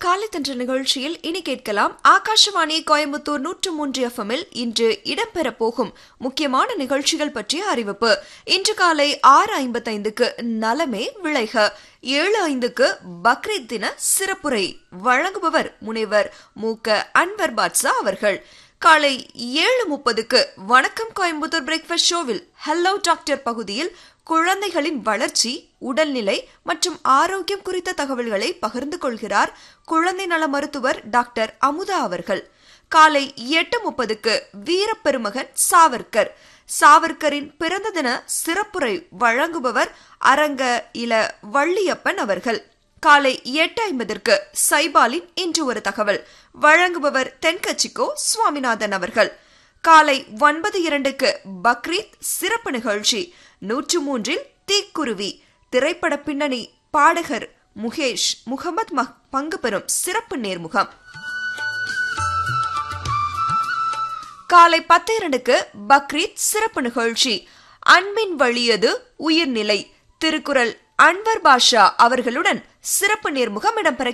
காலை தன்ற நிகழ்ச்சியில் இனி கேட்கலாம் ஆகாஷவாணி கோயம்புத்தூர் நூற்று மூன்று எஃப்எம்மில் இன்று இடம்பெறப் போகும் முக்கியமான நிகழ்ச்சிகள் பற்றிய அறிவிப்பு இன்று காலை ஆறு ஐம்பத்தைந்துக்கு நலமே விளைக ஏழு ஐந்துக்கு பக்ரீத் தின சிறப்புரை வழங்குபவர் முனைவர் மு க அன்வர் பாட்சா அவர்கள் காலை ஏழு முப்பதுக்கு வணக்கம் கோயம்புத்தூர் பிரேக்ஃபாஸ்ட் ஷோவில் ஹலோ டாக்டர் பகுதியில் குழந்தைகளின் வளர்ச்சி உடல்நிலை மற்றும் ஆரோக்கியம் குறித்த தகவல்களை பகிர்ந்து கொள்கிறார் குழந்தை நல மருத்துவர் டாக்டர் அமுதா அவர்கள் காலை எட்டு முப்பதுக்கு வீரப்பெருமகன் சாவர்கர் சாவர்கரின் பிறந்த தின சிறப்புரை வழங்குபவர் அரங்க இல வள்ளியப்பன் அவர்கள் காலை எட்டு ஐம்பதற்கு சைபாலின் இன்று ஒரு தகவல் வழங்குபவர் தென்கட்சிக்கோ சுவாமிநாதன் அவர்கள் காலை ஒன்பது இரண்டுக்கு பக்ரீத் சிறப்பு நிகழ்ச்சி நூற்று மூன்றில் தீக்குருவி திரைப்பட பின்னணி பாடகர் முகேஷ் முகமது பங்கு பெறும் சிறப்பு நேர்முகம் காலை பத்து இரண்டுக்கு பக்ரீத் சிறப்பு நிகழ்ச்சி அன்பின் வழியது உயிர்நிலை திருக்குறள் அன்வர் பாஷா அவர்களுடன் சிறப்பு நேர்முகம் இடம்பெற